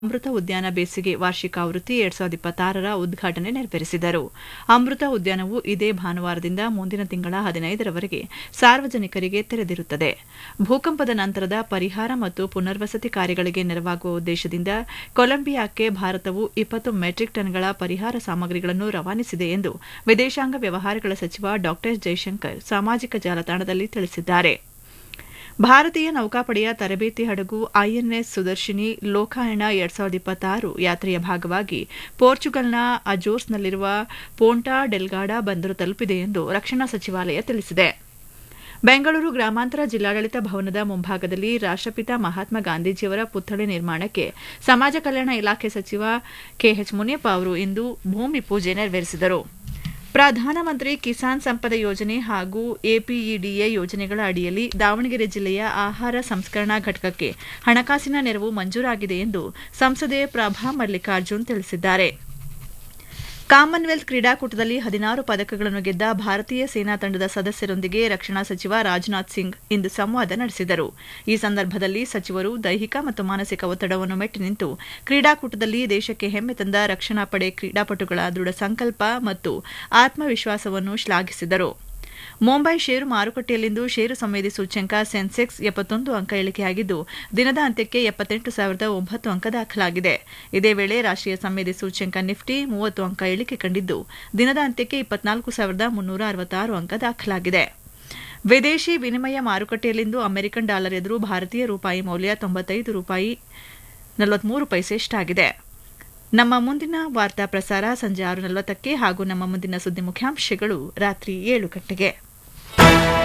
ಅಮೃತ ಉದ್ಯಾನ ಬೇಸಿಗೆ ವಾರ್ಷಿಕ ಆವೃತ್ತಿ ಎರಡ್ ಸಾವಿರದ ಇಪ್ಪತ್ತಾರರ ಉದ್ಘಾಟನೆ ನೆರವೇರಿಸಿದರು ಅಮೃತ ಉದ್ಯಾನವು ಇದೇ ಭಾನುವಾರದಿಂದ ಮುಂದಿನ ತಿಂಗಳ ಹದಿನೈದರವರೆಗೆ ಸಾರ್ವಜನಿಕರಿಗೆ ತೆರೆದಿರುತ್ತದೆ ಭೂಕಂಪದ ನಂತರದ ಪರಿಹಾರ ಮತ್ತು ಪುನರ್ವಸತಿ ಕಾರ್ಯಗಳಿಗೆ ನೆರವಾಗುವ ಉದ್ದೇಶದಿಂದ ಕೊಲಂಬಿಯಾಕ್ಕೆ ಭಾರತವು ಇಪ್ಪತ್ತು ಮೆಟ್ರಿಕ್ ಟನ್ಗಳ ಪರಿಹಾರ ಸಾಮಗ್ರಿಗಳನ್ನು ರವಾನಿಸಿದೆ ಎಂದು ವಿದೇಶಾಂಗ ವ್ಯವಹಾರಗಳ ಸಚಿವ ಡಾ ಜೈಶಂಕರ್ ಸಾಮಾಜಿಕ ಜಾಲತಾಣದಲ್ಲಿ ತಿಳಿಸಿದ್ದಾರೆ ಭಾರತೀಯ ನೌಕಾಪಡೆಯ ತರಬೇತಿ ಹಡಗು ಐಎನ್ಎಸ್ ಸುದರ್ಶಿನಿ ಲೋಕಾಯಣ ಎರಡ್ ಸಾವಿರದ ಇಪ್ಪತ್ತಾರು ಯಾತ್ರೆಯ ಭಾಗವಾಗಿ ಪೋರ್ಚುಗಲ್ನ ಅಜೋರ್ಸ್ನಲ್ಲಿರುವ ಪೋಂಟಾ ಡೆಲ್ಗಾಡಾ ಬಂದರು ತಲುಪಿದೆ ಎಂದು ರಕ್ಷಣಾ ಸಚಿವಾಲಯ ತಿಳಿಸಿದೆ ಬೆಂಗಳೂರು ಗ್ರಾಮಾಂತರ ಜಿಲ್ಲಾಡಳಿತ ಭವನದ ಮುಂಭಾಗದಲ್ಲಿ ರಾಷ್ಟಪಿತ ಮಹಾತ್ಮ ಗಾಂಧೀಜಿಯವರ ಪುತ್ಥಳಿ ನಿರ್ಮಾಣಕ್ಕೆ ಸಮಾಜ ಕಲ್ಯಾಣ ಇಲಾಖೆ ಸಚಿವ ಕೆಎಚ್ ಮುನಿಯಪ್ಪ ಅವರು ಇಂದು ಭೂಮಿ ಪೂಜೆ ನೆರವೇರಿಸಿದರು ಪ್ರಧಾನಮಂತ್ರಿ ಕಿಸಾನ್ ಸಂಪದ ಯೋಜನೆ ಹಾಗೂ ಎಪಿಇಡಿಎ ಯೋಜನೆಗಳ ಅಡಿಯಲ್ಲಿ ದಾವಣಗೆರೆ ಜಿಲ್ಲೆಯ ಆಹಾರ ಸಂಸ್ಕರಣಾ ಘಟಕಕ್ಕೆ ಹಣಕಾಸಿನ ನೆರವು ಮಂಜೂರಾಗಿದೆ ಎಂದು ಸಂಸದೆ ಪ್ರಭಾ ಮಲ್ಲಿಕಾರ್ಜುನ್ ತಿಳಿಸಿದ್ದಾರೆ ಕಾಮನ್ವೆಲ್ತ್ ಕ್ರೀಡಾಕೂಟದಲ್ಲಿ ಹದಿನಾರು ಪದಕಗಳನ್ನು ಗೆದ್ದ ಭಾರತೀಯ ಸೇನಾ ತಂಡದ ಸದಸ್ಯರೊಂದಿಗೆ ರಕ್ಷಣಾ ಸಚಿವ ರಾಜನಾಥ್ ಸಿಂಗ್ ಇಂದು ಸಂವಾದ ನಡೆಸಿದರು ಈ ಸಂದರ್ಭದಲ್ಲಿ ಸಚಿವರು ದೈಹಿಕ ಮತ್ತು ಮಾನಸಿಕ ಒತ್ತಡವನ್ನು ಮೆಟ್ಟಿ ನಿಂತು ಕ್ರೀಡಾಕೂಟದಲ್ಲಿ ದೇಶಕ್ಕೆ ಹೆಮ್ಮೆ ತಂದ ರಕ್ಷಣಾ ಪಡೆ ಕ್ರೀಡಾಪಟುಗಳ ದೃಢ ಸಂಕಲ್ಪ ಮತ್ತು ಆತ್ಮವಿಶ್ವಾಸವನ್ನು ಶ್ಲಾಘಿಸಿದರು ಮುಂಬೈ ಷೇರು ಮಾರುಕಟ್ಟೆಯಲ್ಲಿಂದು ಷೇರು ಸಂವೇದಿ ಸೂಚ್ಯಂಕ ಸೆನ್ಸೆಕ್ಸ್ ಎಪ್ಪತ್ತೊಂದು ಅಂಕ ಇಳಿಕೆಯಾಗಿದ್ದು ದಿನದ ಅಂತ್ಯಕ್ಕೆ ಎಪ್ಪತ್ತೆಂಟು ಸಾವಿರದ ಒಂಬತ್ತು ಅಂಕ ದಾಖಲಾಗಿದೆ ಇದೇ ವೇಳೆ ರಾಷ್ಟ್ರೀಯ ಸಂವೇದಿ ಸೂಚ್ಯಂಕ ನಿಫ್ಟಿ ಮೂವತ್ತು ಅಂಕ ಇಳಿಕೆ ಕಂಡಿದ್ದು ದಿನದ ಅಂತ್ಯಕ್ಕೆ ಇಪ್ಪತ್ನಾಲ್ಕು ಸಾವಿರದ ಮುನ್ನೂರ ಅರವತ್ತಾರು ಅಂಕ ದಾಖಲಾಗಿದೆ ವಿದೇಶಿ ವಿನಿಮಯ ಮಾರುಕಟ್ಟೆಯಲ್ಲಿಂದು ಅಮೆರಿಕನ್ ಡಾಲರ್ ಎದುರು ಭಾರತೀಯ ರೂಪಾಯಿ ಮೌಲ್ಯ ತೊಂಬತ್ತೈದು ರೂಪಾಯಿ ನಲವತ್ಮೂರು ಪೈಸೆಷ್ಟಾಗಿದೆ ನಮ್ಮ ಮುಂದಿನ ವಾರ್ತಾ ಪ್ರಸಾರ ಸಂಜೆ ಆರು ನಲವತ್ತಕ್ಕೆ ಹಾಗೂ ನಮ್ಮ ಮುಂದಿನ ಸುದ್ದಿ ಮುಖ್ಯಾಂಶಗಳು ರಾತ್ರಿ ಏಳು ಗಂಟೆಗೆ